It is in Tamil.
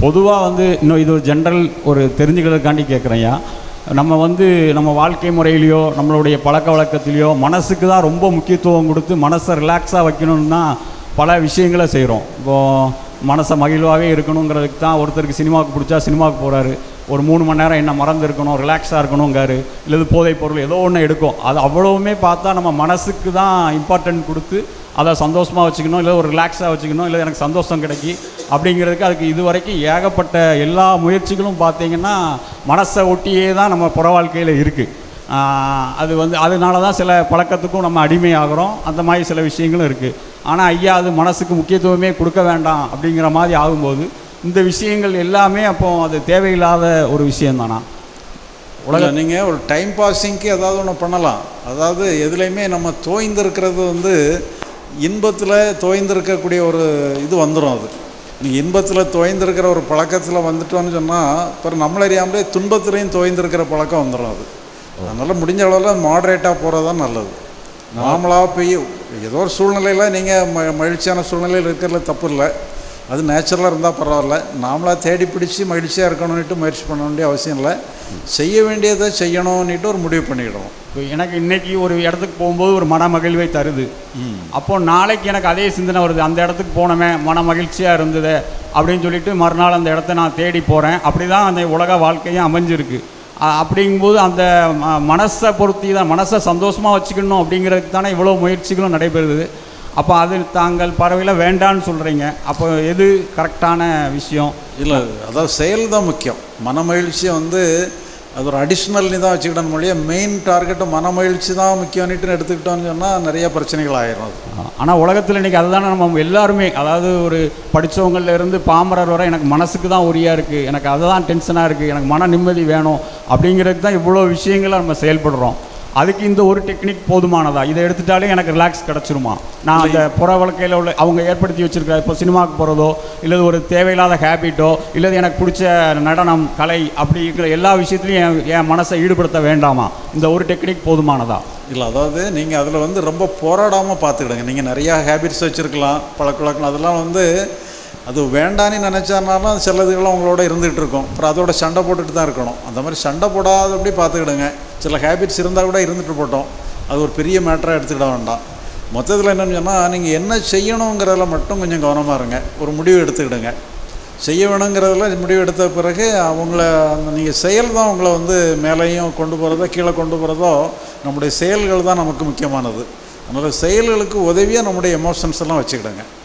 பொதுவாக வந்து இன்னும் இது ஒரு ஜென்ரல் ஒரு தெரிஞ்சுக்கிறதுக்காண்டி கேட்குறேன்யா நம்ம வந்து நம்ம வாழ்க்கை முறையிலையோ நம்மளுடைய பழக்க வழக்கத்திலையோ மனசுக்கு தான் ரொம்ப முக்கியத்துவம் கொடுத்து மனசை ரிலாக்ஸாக வைக்கணும்னு தான் பல விஷயங்களை செய்கிறோம் இப்போது மனசை மகிழ்வாகவே இருக்கணுங்கிறதுக்கு தான் ஒருத்தருக்கு சினிமாவுக்கு பிடிச்சா சினிமாவுக்கு போகிறாரு ஒரு மூணு மணி நேரம் என்ன மறந்து இருக்கணும் ரிலாக்ஸாக இருக்கணுங்காரு இல்லது போதைப் பொருள் ஏதோ ஒன்று எடுக்கும் அது அவ்வளவுமே பார்த்தா நம்ம மனசுக்கு தான் இம்பார்ட்டன்ட் கொடுத்து அதை சந்தோஷமாக வச்சுக்கணும் இல்லை ஒரு ரிலாக்ஸாக வச்சுக்கணும் இல்லை எனக்கு சந்தோஷம் கிடைக்கி அப்படிங்கிறதுக்கு அதுக்கு இது வரைக்கும் ஏகப்பட்ட எல்லா முயற்சிகளும் பார்த்தீங்கன்னா மனசை ஒட்டியே தான் நம்ம புற வாழ்க்கையில் இருக்குது அது வந்து அதனால தான் சில பழக்கத்துக்கும் நம்ம அடிமையாகிறோம் அந்த மாதிரி சில விஷயங்களும் இருக்குது ஆனால் ஐயா அது மனசுக்கு முக்கியத்துவமே கொடுக்க வேண்டாம் அப்படிங்கிற மாதிரி ஆகும்போது இந்த விஷயங்கள் எல்லாமே அப்போ அது தேவையில்லாத ஒரு விஷயம்தானா உலக நீங்கள் ஒரு டைம் பாஸிங்க்கு ஏதாவது ஒன்று பண்ணலாம் அதாவது எதுலேயுமே நம்ம தோய்ந்திருக்கிறது வந்து இன்பத்தில் தோய்ந்திருக்கக்கூடிய ஒரு இது வந்துடும் அது நீங்கள் இன்பத்தில் தோய்ந்திருக்கிற ஒரு பழக்கத்தில் வந்துட்டோன்னு சொன்னால் அப்புறம் நம்மள அறியாமலே துன்பத்துலேயும் தோய்ந்திருக்கிற பழக்கம் வந்துடும் அது அதனால் முடிஞ்ச அளவில் மாடரேட்டாக போகிறது தான் நல்லது நார்மலாக போய் ஏதோ ஒரு சூழ்நிலையில் நீங்கள் ம மகிழ்ச்சியான சூழ்நிலையில் இருக்கிறதுல தப்பு இல்லை அது நேச்சுரலாக இருந்தால் பரவாயில்ல நாமளாக தேடி பிடிச்சி மகிழ்ச்சியாக இருக்கணும்னுட்டு முயற்சி பண்ண வேண்டிய அவசியம் இல்லை செய்ய வேண்டியதை செய்யணும்னுட்டு ஒரு முடிவு பண்ணிக்கிடுவோம் இப்போ எனக்கு இன்னைக்கு ஒரு இடத்துக்கு போகும்போது ஒரு மன மகிழ்வை தருது அப்போ நாளைக்கு எனக்கு அதே சிந்தனை வருது அந்த இடத்துக்கு போனோமே மன மகிழ்ச்சியாக இருந்தது அப்படின்னு சொல்லிட்டு மறுநாள் அந்த இடத்த நான் தேடி போகிறேன் அப்படி தான் அந்த உலக வாழ்க்கையும் அமைஞ்சிருக்கு அ- அப்படிங்கும்போது அந்த ம- மனசை பொருத்தி தான் மனசை சந்தோஷமாக வச்சுக்கணும் அப்படிங்கிறதுக்கு தானே இவ்வளோ முயற்சிகளும் நடைபெறுது அப்போ அது தாங்கள் பறவையில் வேண்டான்னு சொல்கிறீங்க அப்போ எது கரெக்டான விஷயம் இல்லை அதாவது செயல் தான் முக்கியம் மன மகிழ்ச்சியை வந்து அது ஒரு அடிஷ்னல்னு தான் வச்சுக்கிட்டோம் மொழியே மெயின் டார்கெட்டு மன மகிழ்ச்சி தான் முக்கியம்னுட்டு எடுத்துக்கிட்டோம்னு சொன்னால் நிறைய பிரச்சனைகள் ஆயிரும் அது ஆனால் உலகத்தில் இன்றைக்கி அதுதானே நம்ம எல்லாருமே அதாவது ஒரு படிச்சவங்கள்ல இருந்து பாமரர் வரை எனக்கு மனசுக்கு தான் உரியாக இருக்குது எனக்கு அதுதான் டென்ஷனாக இருக்குது எனக்கு மன நிம்மதி வேணும் அப்படிங்கிறதுக்கு தான் இவ்வளோ விஷயங்களை நம்ம செயல்படுறோம் அதுக்கு இந்த ஒரு டெக்னிக் போதுமானதா இதை எடுத்துட்டாலே எனக்கு ரிலாக்ஸ் கிடச்சிருமா நான் அந்த புற வாழ்க்கையில் உள்ள அவங்க ஏற்படுத்தி வச்சிருக்க இப்போ சினிமாவுக்கு போகிறதோ இல்லது ஒரு தேவையில்லாத ஹேபிட்டோ இல்லது எனக்கு பிடிச்ச நடனம் கலை அப்படிங்கிற எல்லா விஷயத்துலையும் என் என் மனசை ஈடுபடுத்த வேண்டாமா இந்த ஒரு டெக்னிக் போதுமானதா இல்லை அதாவது நீங்கள் அதில் வந்து ரொம்ப போராடாமல் பார்த்துக்கிடுங்க நீங்கள் நிறையா ஹேபிட்ஸ் வச்சுருக்கலாம் பழக்கவழக்கம் அதெல்லாம் வந்து அது வேண்டான்னு நினச்சானாலும் சிலதுகளும் உங்களோட இருந்துகிட்டு இருக்கும் அப்புறம் அதோட சண்டை போட்டுட்டு தான் இருக்கணும் அந்த மாதிரி சண்டை போடாதபடி பார்த்துக்கிடுங்க சில ஹேபிட்ஸ் இருந்தால் கூட இருந்துட்டு போட்டோம் அது ஒரு பெரிய மேட்டராக எடுத்துக்கிட வேண்டாம் மொத்தத்தில் என்னன்னு சொன்னால் நீங்கள் என்ன செய்யணுங்கிறதுல மட்டும் கொஞ்சம் கவனமாக இருங்க ஒரு முடிவு எடுத்துக்கிடுங்க செய்ய வேணுங்கிறதுல முடிவு எடுத்த பிறகு அவங்கள அந்த நீங்கள் செயல் தான் உங்களை வந்து மேலேயும் கொண்டு போகிறதோ கீழே கொண்டு போகிறதோ நம்முடைய செயல்கள் தான் நமக்கு முக்கியமானது அதனால் செயல்களுக்கு உதவியாக நம்முடைய எமோஷன்ஸ் எல்லாம் வச்சுக்கிடுங்க